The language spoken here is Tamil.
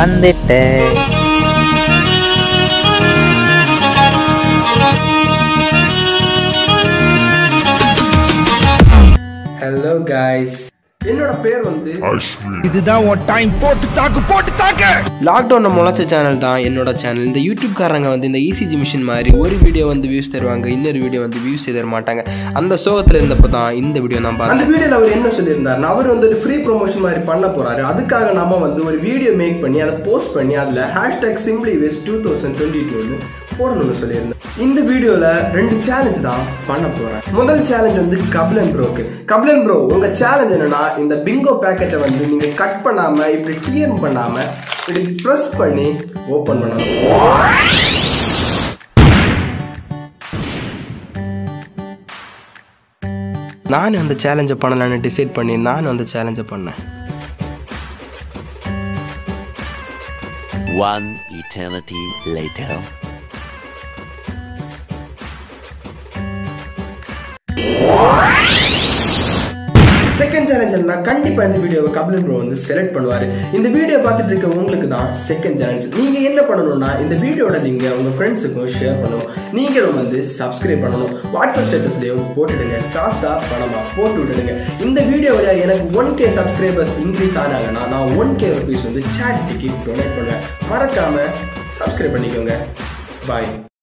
வந்துட்டேன் ஹலோ காய்ஸ் என்னோட பேர் வந்து இதுதான் உன் டைம் போட்டு தாக்கு போட்டு தாக்கு லாக்டவுனில் முளைச்ச சேனல் தான் என்னோட சேனல் இந்த யூடியூப்காரங்க வந்து இந்த இசிஜி மிஷின் மாதிரி ஒரு வீடியோ வந்து வியூஸ் தருவாங்க இன்னொரு வீடியோ வந்து வியூஸ் தர மாட்டாங்க அந்த சோகத்தில் இருந்தப்போ தான் இந்த வீடியோ நான் பார்த்தேன் அந்த வீடியோவில் அவர் என்ன சொல்லியிருந்தாருன்னா அவர் வந்து ஒரு ஃப்ரீ ப்ரொமோஷன் மாதிரி பண்ண போறாரு அதுக்காக நம்ம வந்து ஒரு வீடியோ மேக் பண்ணி அதை போஸ்ட் பண்ணி அதில் hashtag simply waste two thousand twenty டூன்னு போடணும்னு சொல்லியிருந்தேன் இந்த வீடியோவில் ரெண்டு சேலஞ்ச் தான் பண்ண போகிறேன் முதல் சேலஞ்ச் வந்து கபிலன் ப்ரோக்கு கபிலன் ப்ரோ உங்கள் சேலஞ்ச் என்னன்னா இந்த பிங்கோ பேக்கெட்டை வந்து நீங்கள் கட் பண்ணாமல் இப்படி கிளியர் பண்ணாமல் இப்படி ப்ரெஸ் பண்ணி ஓப்பன் பண்ணணும் நான் அந்த சேலஞ்சை பண்ணலான்னு டிசைட் பண்ணி நான் அந்த சேலஞ்சை பண்ணேன் One eternity later. Second challenge என்ன கண்டிப்பா இந்த வீடியோவை கபிலன் ப்ரோ வந்து செலக்ட் பண்ணுவாரு இந்த வீடியோ பார்த்துட்டு இருக்க உங்களுக்கு தான் செகண்ட் சேலஞ்ச் நீங்க என்ன பண்ணணும்னா இந்த வீடியோட நீங்க உங்க ஃப்ரெண்ட்ஸுக்கும் ஷேர் பண்ணணும் நீங்களும் வந்து சப்ஸ்கிரைப் பண்ணணும் வாட்ஸ்அப் ஸ்டேட்டஸ்லயும் போட்டுடுங்க காசா பணமா போட்டு விட்டுடுங்க இந்த வீடியோவில் எனக்கு ஒன் கே சப்ஸ்கிரைபர்ஸ் இன்க்ரீஸ் ஆனாங்கன்னா நான் ஒன் கே ருபீஸ் வந்து சேரிட்டிக்கு டொனேட் பண்ணுவேன் மறக்காம சப்ஸ்கிரைப் பண்ணிக்கோங்க பாய்